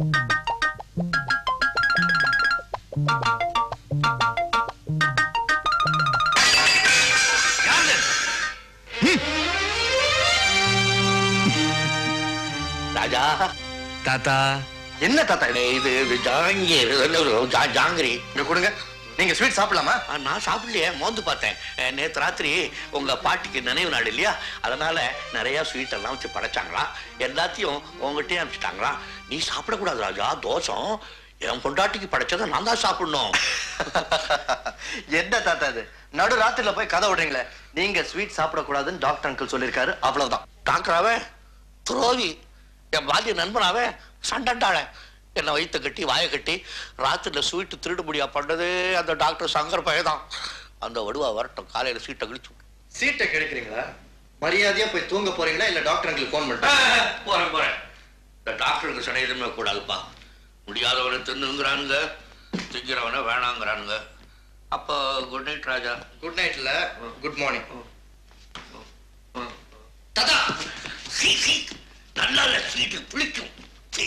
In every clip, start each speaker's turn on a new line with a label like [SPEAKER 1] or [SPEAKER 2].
[SPEAKER 1] யாரு ராஜா
[SPEAKER 2] தாத்தா
[SPEAKER 3] என்ன தாத்தா இது
[SPEAKER 1] இது இது ஜாங்கீர் ஜா- ஜாங்கிரி
[SPEAKER 3] இங்க கொடுங்க நீங்க ஸ்வீட் சாப்பிடலாமா
[SPEAKER 1] ஆ, நான் சாப்பிடலையே மோந்து பார்த்தேன் அஹ், நேத்து ராத்திரி உங்க பாட்டிக்கு நினைவு நாள் இல்லையா அதனால நிறைய ஸ்வீட் எல்லாம் வச்சு படைச்சாங்களாம் எல்லாத்தையும் உங்ககிட்டயே அனுப்பிச்சிட்டாங்களாம் நீ சாப்பிடக்கூடாது ராஜா தோஷம் என் பொண்டாட்டிக்கு படைச்சதை நான் தான் சாப்பிடணும்
[SPEAKER 3] என்ன தாத்தா இது நடு ராத்திரில போய் கதை விடுறீங்களே நீங்க ஸ்வீட் சாப்பிடக்கூடாதுன்னு டாக்டர் அங்கிள் சொல்லிருக்காரு அவ்வளவுதான்
[SPEAKER 1] டாக்டராவே துரோகி என் பாலிய நண்பனாவே சண்டண்டாளே என்னை வயிற்ற கட்டி வாயை கட்டி ராத்திரில ஸ்வீட்டு திருடு முடியா பண்ணதே அந்த டாக்டர் சங்கர் பையதான் அந்த வடுவா வரட்டும் காலையில சீட்டை கழிச்சு விடு.
[SPEAKER 3] சீட்டை கிடைக்கிறீங்களா மரியாதையா போய் தூங்க போறீங்களா இல்ல டாக்டர் அங்கிள் போன் பண்ணிட்டேன்
[SPEAKER 1] போறேன் போறேன் இந்த டாக்டருக்கு சனையுமே கூடாதுப்பா முடியாதவனை தின்னுங்கிறானுங்க திங்கிறவனை வேணாங்கிறானுங்க அப்போ குட் நைட் ராஜா
[SPEAKER 3] குட் நைட்ல குட் மார்னிங்
[SPEAKER 1] தாத்தா சீ சீ நல்லா இல்ல சீட்டு புளிக்கும் சீ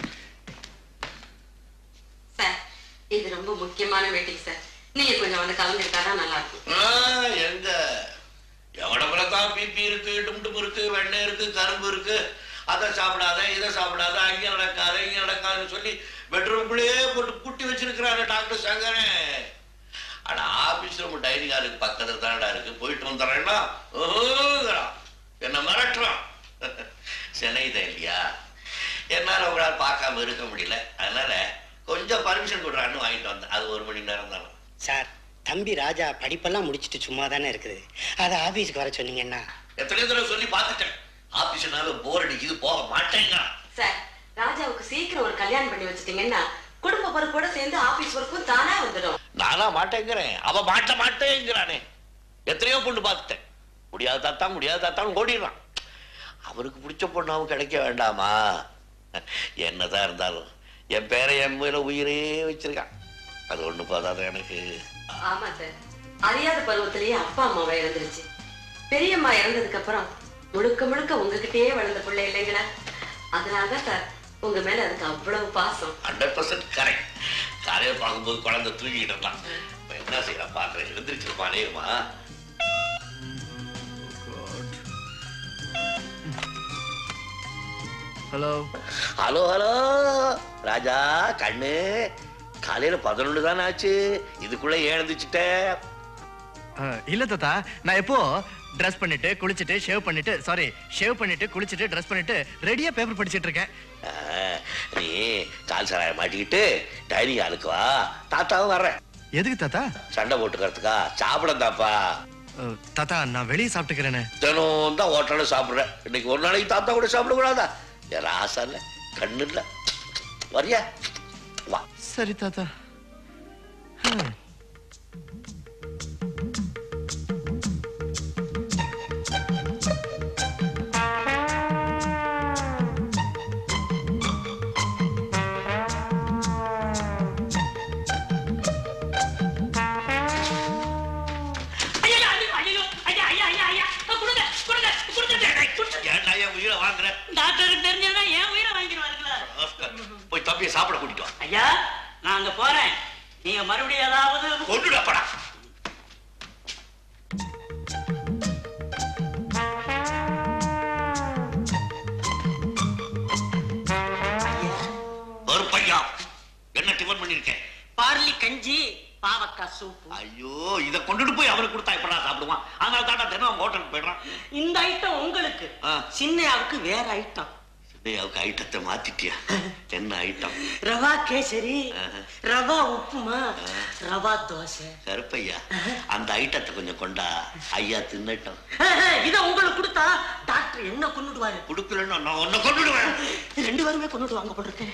[SPEAKER 4] சார் இது ரொம்ப முக்கியமான மீட்டிங் சார் நீங்க கொஞ்சம் வந்து கலந்துக்கிட்டாதான் நல்லா இருக்கும்
[SPEAKER 1] ஆ, எங்க எவடப்புல தான் பிபி இருக்கு டும்டும் இருக்கு வெண்ணெய் இருக்கு கரும்பு இருக்கு அதை சாப்பிடாத இதை சாப்பிடாத அங்க நடக்காத இங்க நடக்காதுன்னு சொல்லி பெட்ரூம்குள்ளேயே போட்டு பூட்டி வச்சிருக்கிறாரு டாக்டர் சங்கரன் ஆனா ஆபீஸ் ரூம் டைனிங் ஹாலுக்கு பக்கத்துல தானடா இருக்கு போயிட்டு வந்துடுறேன்னா ஓங்கிறான் என்ன மிரட்டுறான் சென்னைதான் இல்லையா என்னால உங்களால் பார்க்காம இருக்க முடியல அதனால கொஞ்சம் பர்மிஷன் கொடுறான்னு வாங்கிட்டு வந்தேன் அது ஒரு மணி நேரம் தானே
[SPEAKER 5] சார் தம்பி ராஜா படிப்பெல்லாம் முடிச்சிட்டு சும்மா தானே இருக்குது அதை ஆபீஸ்க்கு வர சொன்னீங்கன்னா
[SPEAKER 1] எத்தனை தடவை சொல்லி பார்த்துட்டேன் ஆபீஸ்னால போர் அடிக்குது போக மாட்டேங்க
[SPEAKER 4] சார் ராஜாவுக்கு சீக்கிரம் ஒரு கல்யாணம் பண்ணி வச்சிட்டீங்கன்னா குடும்ப பொறுப்போட சேர்ந்து ஆபீஸ் ஒர்க்கும் தானா வந்துடும்
[SPEAKER 1] நானா மாட்டேங்கிறேன் அவ மாட்ட மாட்டேங்கிறானே எத்தனையோ பொண்ணு பார்த்துட்டேன் முடியாத தாத்தா முடியாத தாத்தான்னு ஓடிடுறான் அவருக்கு பிடிச்ச பொண்ணாவும் கிடைக்க வேண்டாமா என்னதான் இருந்தாலும் என் பேரை என் மேல உயிரே வச்சிருக்கான் அது ஒண்ணு போதாத எனக்கு
[SPEAKER 4] ஆமா சார் அறியாத பருவத்திலேயே அப்பா அம்மாவை இறந்துருச்சு பெரியம்மா இறந்ததுக்கு அப்புறம் முழுக்க முழுக்க உங்ககிட்டயே வளர்ந்த பிள்ளை இல்லைங்களா அதனாலதான் சார் உங்க மேல அதுக்கு அவ்வளவு பாசம்
[SPEAKER 1] ஹண்ட்ரட் பர்சன்ட் கரெக்ட் காலையில் பார்க்கும்போது குழந்தை தூங்கிட்டு இருந்தான் இப்ப என்ன செய்யலாம் பார்க்குறேன் எழுந்திரிச்சிருப்பானேமா
[SPEAKER 2] ஹலோ
[SPEAKER 1] ஹலோ ஹலோ ராஜா கண்ணு காலையில பதினொன்று தானே ஆச்சு இதுக்குள்ள எழுந்துச்சுட்ட
[SPEAKER 2] இல்ல தாத்தா நான் எப்போ ட்ரெஸ் பண்ணிட்டு குளிச்சிட்டு ஷேவ் பண்ணிட்டு சாரி ஷேவ் பண்ணிட்டு குளிச்சிட்டு ட்ரெஸ் பண்ணிட்டு ரெடியா பேப்பர் படிச்சிட்டு இருக்கேன்
[SPEAKER 1] ஆ, நீ கால் சராய மாட்டிக்கிட்டு டைனிங் ஹாலுக்கு வா தாத்தாவும் வர்றேன்
[SPEAKER 2] எதுக்கு தாத்தா
[SPEAKER 1] சண்டை போட்டுக்கிறதுக்கா சாப்பிடந்தாப்பா
[SPEAKER 2] அஹ், தாத்தா நான் வெளியே சாப்பிட்டுக்கிறேனே
[SPEAKER 1] தினம் தான் ஹோட்டலில் சாப்பிட்றேன் இன்னைக்கு ஒரு நாளைக்கு தாத்தா கூட சாப்பிடக்கூடாதா என் ஆசை இல்லை கண்ணு இல்லை வரியா வா
[SPEAKER 2] சரி தாத்தா ஹம்.
[SPEAKER 1] ஏன்டா என் உயிரை வாங்குற
[SPEAKER 6] டாக்டருக்கு தெரிஞ்சதுன்னா என் உயிரை வாங்கிடுவாருங்களா
[SPEAKER 1] போய் தம்பியை சாப்பிட கூட்டிட்டு வா
[SPEAKER 6] ஐயா நான் அங்க போறேன் நீங்க மறுபடியும் ஏதாவது
[SPEAKER 1] கொண்டுடப்படா ஒரு பையா என்ன டிஃபன் பண்ணிருக்கேன்
[SPEAKER 6] பார்லி கஞ்சி பாவக்காய் சூப்பு
[SPEAKER 1] ஐயோ இத கொண்டுட்டு போய் அவருக்கு கொடுத்தா எப்படா சாப்பிடுவான் அதனால தாண்டா தினம் அவங்க ஹோட்டலுக்கு போயிடுறான்
[SPEAKER 6] இந்த ஐட்டம் உங்களுக்கு
[SPEAKER 1] ஆ.
[SPEAKER 6] சின்னையாவுக்கு வேற ஐட்டம்
[SPEAKER 1] சின்னையாவுக்கு ஐட்டத்தை மாத்திட்டியா என்ன ஐட்டம்
[SPEAKER 6] ரவா கேசரி
[SPEAKER 1] ஆஹா.
[SPEAKER 6] ரவா உப்புமா ரவா தோசை
[SPEAKER 1] கருப்பையா அந்த ஐட்டத்தை கொஞ்சம் கொண்டா ஐயா தின்னட்டும்
[SPEAKER 6] இத உங்களுக்கு கொடுத்தா டாக்டர் என்ன கொண்டுடுவாரு
[SPEAKER 1] கொடுக்கலன்னா நான் உன்னை கொண்டுடுவேன்
[SPEAKER 6] ரெண்டு பேருமே கொண்டுட்டு வாங்க போட்டிருக்கேன்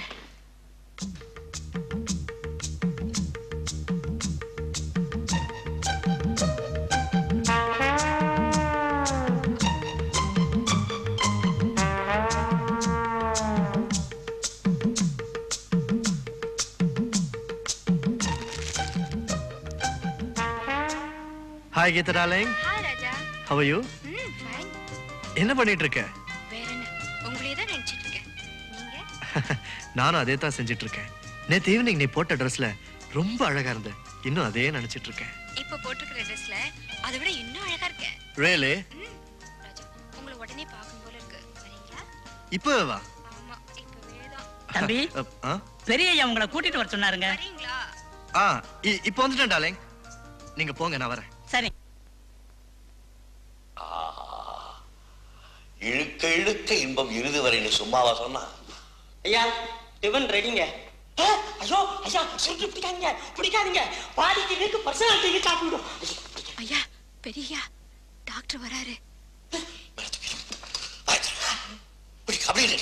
[SPEAKER 2] hi Geetha darling
[SPEAKER 7] hi Raja
[SPEAKER 2] how you
[SPEAKER 7] hmm fine
[SPEAKER 2] என்ன பண்ணிட்டு இருக்க
[SPEAKER 7] வேற என்ன உங்களையே தான் நினைச்சிட்டு இருக்கேன் நீங்க
[SPEAKER 2] நானும் அதே தான் செஞ்சுட்டு இருக்கேன் நேத்து ஈவினிங் நீ போட்ட ட்ரெஸ்ல ரொம்ப அழகா இருந்த இன்னும் அதே நினைச்சிட்டு இருக்கேன்
[SPEAKER 7] இப்ப போட்டிருக்கிற ட்ரெஸ்ல அதை விட இன்னும் அழகா இருக்க
[SPEAKER 2] ரேலு
[SPEAKER 7] ம், ராஜா உங்களை உடனே பார்க்கணும் போல இருக்கு சரிங்களா
[SPEAKER 2] இப்போ வா
[SPEAKER 7] ஆமா இப்பவே தான்
[SPEAKER 6] தம்பி
[SPEAKER 2] அப், ஆ?
[SPEAKER 6] பெரிய ஐயா உங்களை கூட்டிட்டு வர சொன்னாருங்க
[SPEAKER 7] வரீங்களா
[SPEAKER 2] ஆ இ- இப்போ வந்துட்டேன் டாலிங் நீங்க போங்க நான் வரேன்
[SPEAKER 6] சரி
[SPEAKER 1] இழுக்க இழுக்க இன்பம் இறுதி வரைன்னு சும்மாவா சொன்னா
[SPEAKER 5] ஐயா டிஃபன் ரெடிங்க
[SPEAKER 8] ஆ, ஐயோ ஐயா சுருட்டி பிடிக்காதீங்க பிடிக்காதீங்க பாதிக்கு இருக்கு பர்சனாலிட்டி சாப்பிடும்
[SPEAKER 7] ஐயா பெரியயா டாக்டர் வராரு
[SPEAKER 1] இப்படி அப்படியே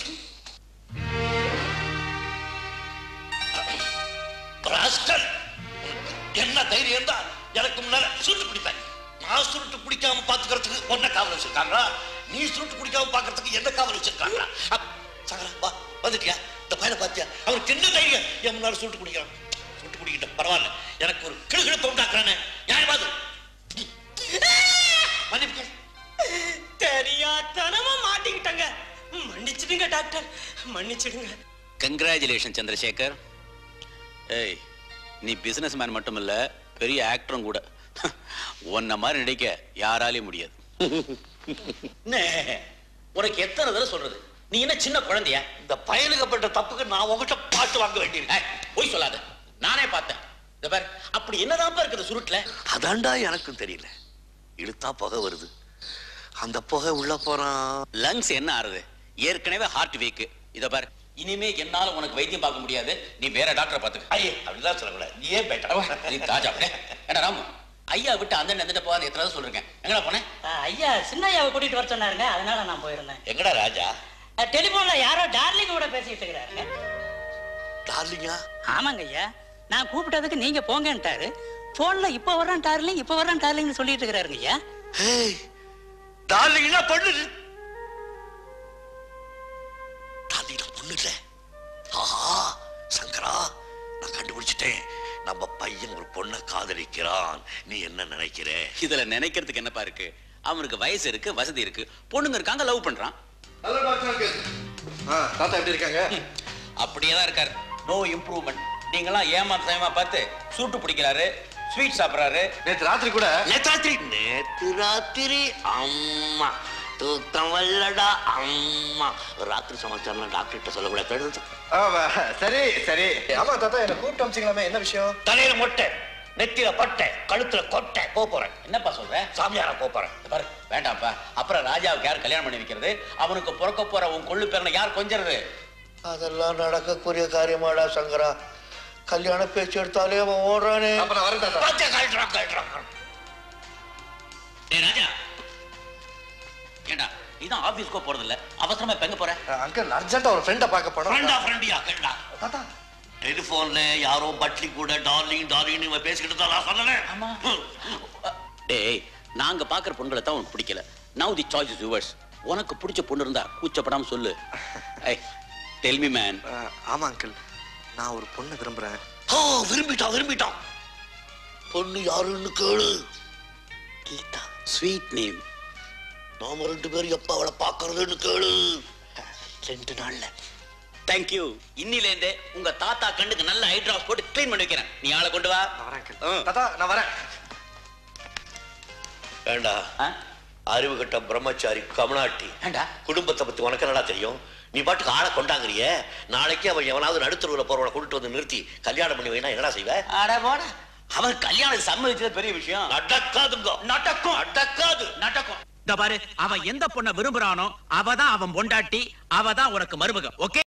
[SPEAKER 1] ராஸ்கல் என்ன தைரியம் தான் எனக்கு முன்னால சுருட்டு பிடிப்பேன் நான் சுருட்டு பிடிக்காம பாத்துக்கிறதுக்கு ஒன்ன காவல் வச்சிருக்காங்களா நீ சுருட்டு பிடிக்காம பாக்குறதுக்கு என்ன காவல் வச்சிருக்காங்களா அப், சங்கரா வா வந்துட்டியா இந்த பையனை பாத்தியா அவருக்கு என்ன தைரியம் என் முன்னால சுருட்டு பிடிக்கிறான் சுருட்டு பிடிக்கிட்ட பரவாயில்ல எனக்கு ஒரு கிளுகிழப்பை உண்டாக்குறானே நியாயமாது மன்னிப்பு கேளு.
[SPEAKER 8] தெரியாதனமா மாட்டிக்கிட்டங்க மன்னிச்சிடுங்க டாக்டர் மன்னிச்சிடுங்க
[SPEAKER 9] கங்க்ராச்சுலேஷன் சந்திரசேகர் ஏய் நீ பிசினஸ் மேன் மட்டும் இல்ல பெரிய ஆக்டரும் கூட உன்ன மாதிரி நடிக்க யாராலையும் முடியாது
[SPEAKER 1] அண்ணே, உனக்கு எத்தனை தடவை சொல்றது நீ என்ன சின்ன குழந்தையா இந்த பயலுக்கு பண்ற தப்புக்கு நான் உங்ககிட்ட பாட்டு வாங்க வேண்டியிருக்கு
[SPEAKER 9] ஏய், பொய் சொல்லாத நானே பார்த்தேன் இந்த பார்
[SPEAKER 1] அப்படி என்னதான்ப்பா இருக்குது சுருட்டுல அதான்டா எனக்கும் தெரியல இழுத்தா புகை வருது அந்த புகை உள்ள போறான்
[SPEAKER 9] லங்ஸ் என்ன ஆறுது ஏற்கனவே ஹார்ட் வீக் இத பார் இனிமே என்னால உனக்கு வைத்தியம் பார்க்க முடியாது நீ வேற டாக்டரை பாத்துக்க
[SPEAKER 1] ஐயே அப்படிலாம் சொல்லக்கூடாது நீ ஏன் பேட்டா
[SPEAKER 9] நீ தாஜா ஏடா ராமு ஐயா விட்டு அந்த எந்திட்ட போகாத எத்தனை தடவை சொல்லிருக்கேன் எங்கடா போனேன்
[SPEAKER 6] ஆ, ஐயா சின்ன ஐயாவை கூட்டிட்டு வர சொன்னாருங்க அதனால நான் போயிருந்தேன்
[SPEAKER 1] எங்கடா ராஜா
[SPEAKER 6] டெலிபோன்ல யாரோ டார்லிங் கூட பேசிட்டு இருக்கிறாருங்க
[SPEAKER 1] டார்லிங்கா
[SPEAKER 6] ஆமாங்க ஐயா நான் கூப்பிட்டதுக்கு நீங்க போங்கன்ட்டாரு போன்ல இப்ப வர்றான் டார்லிங் இப்ப வர்றான் டார்லிங்னு சொல்லிட்டு இருக்கிறாருங்க ஐயா
[SPEAKER 1] ஹேய் டார்லிங்னா பொண்ணு டார்லிங்னா பொண்ணு இல்ல ஆஹா சங்கரா நான் கண்டுபிடிச்சிட்டேன் நம்ம பையன் ஒரு பொண்ணை காதலிக்கிறான் நீ என்ன நினைக்கிற
[SPEAKER 9] இதுல நினைக்கிறதுக்கு என்னப்பா இருக்கு அவனுக்கு வயசு இருக்கு வசதி இருக்கு பொண்ணுங்க இருக்காங்க லவ் பண்றான்
[SPEAKER 3] ஹலோ டாக்டர் தாத்தா எப்படி இருக்காங்க
[SPEAKER 9] அப்படியே தான் இருக்காரு நோ இம்ப்ரூவ்மெண்ட் நீங்களாம் ஏமாத்தமா பார்த்து சூட்டு பிடிக்கிறாரு ஸ்வீட் சாப்பிடுறாரு
[SPEAKER 3] நேத்து ராத்திரி கூட
[SPEAKER 1] நேத்து ராத்திரி நேத்து ராத்திரி அம்மா தூக்கம் வல்லடா அம்மா ராத்திரி சமாச்சாரம் டாக்டர்கிட்ட சொல்லக்கூடாது
[SPEAKER 3] ஆ, வ- சரி சரி ஆமா தாத்தா என்ன கூப்பிட்டு அமிச்சிங்களாமே என்ன விஷயம்
[SPEAKER 1] தலையில மொட்டை நெத்தியில பட்டை கழுத்துல கொட்டை போக போறேன்
[SPEAKER 9] என்னப்பா சொல்ற
[SPEAKER 1] சாமியாரா போக போறேன்
[SPEAKER 9] இந்த பாரு வேண்டாம்ப்பா அப்புறம் ராஜாவுக்கு யார் கல்யாணம் பண்ணி வைக்கிறது அவனுக்கு பிறக்க போற உன் கொள்ளு பேரனை யார் கொஞ்சறது
[SPEAKER 1] அதெல்லாம் நடக்கக்கூடிய காரியமாடா சங்கரா கல்யாண பேச்சு எடுத்தாலே அவன் ஓடுறானே
[SPEAKER 3] அப்ப நான் வரேன் தாத்தா
[SPEAKER 1] பாத்தியா, கழட்டுறான், கழட்டுறான்.
[SPEAKER 9] டேய் ராஜா ஏண்டா நீதான் ஆபீஸ்க்கோ போறது இல்ல அவசரமா இப்ப எங்க போற
[SPEAKER 3] அங்கிள் அர்ஜென்ட்டா ஒரு ஃப்ரெண்டை பார்க்க போனோம்
[SPEAKER 1] ஃப்ரெண்டா ஃப்ரெண்டியா கேட்டா
[SPEAKER 3] தாத்தா
[SPEAKER 1] டெலிபோன்ல யாரோ பட்லி கூட டார்லிங் டார்லிங் இவன் பேசிக்கிட்டு தான் நான் சொன்னேன்
[SPEAKER 9] ஆமா. டேய் நாங்க பாக்குற பொண்ணுகளை தான் உனக்கு பிடிக்கல now the choice is yours உனக்கு பிடிச்ச பொண்ணு இருந்தா கூச்சப்படாம சொல்லு ஐ டெல் மீ மேன்
[SPEAKER 3] ஆ, ஆமா அங்கிள் நான் ஒரு பொண்ணை விரும்புறேன்
[SPEAKER 1] ஓ விரும்பிட்டான் விரும்பிட்டான் பொண்ணு யாருன்னு கேளு
[SPEAKER 9] கீதா ஸ்வீட் நேம்
[SPEAKER 1] நாம ரெண்டு பேரும் எப்ப அவளை பாக்குறதுன்னு கேளு
[SPEAKER 9] ரெண்டு நாள்ல தேங்க்யூ இன்னில இருந்தே உங்க தாத்தா கண்ணுக்கு நல்ல ஐ டிராப்ஸ் போட்டு க்ளீன் பண்ணி வைக்கிறேன் நீ ஆளை கொண்டு வா
[SPEAKER 3] நான் வரேன் அங்கிள்
[SPEAKER 9] ஆ.
[SPEAKER 3] தாத்தா நான் வரேன்
[SPEAKER 1] வேண்டா
[SPEAKER 9] ஆ?
[SPEAKER 1] அறிவு கட்ட பிரம்மச்சாரி கமனாட்டி
[SPEAKER 9] ஏண்டா
[SPEAKER 1] குடும்பத்தை பத்தி உனக்கு என்னடா தெரியும் நீ பாட்டுக்கு ஆளை கொண்டாங்கறியே நாளைக்கு அவன் எவனாவது நடுத்தருவில் போறவனை கூட்டிட்டு வந்து நிறுத்தி கல்யாணம் பண்ணி வைனா என்னடா செய்வ
[SPEAKER 9] அட போடா அவன் கல்யாணம் சம்மதிச்சது பெரிய விஷயம்
[SPEAKER 1] நடக்காதுங்க
[SPEAKER 6] நடக்கும்
[SPEAKER 1] நடக்காது
[SPEAKER 9] நடக்கும்
[SPEAKER 6] இந்த பாரு அவன் எந்த பொண்ணை விரும்புறானோ அவ தான் அவன் பொண்டாட்டி அவ தான் உனக்கு மருமக ஓகே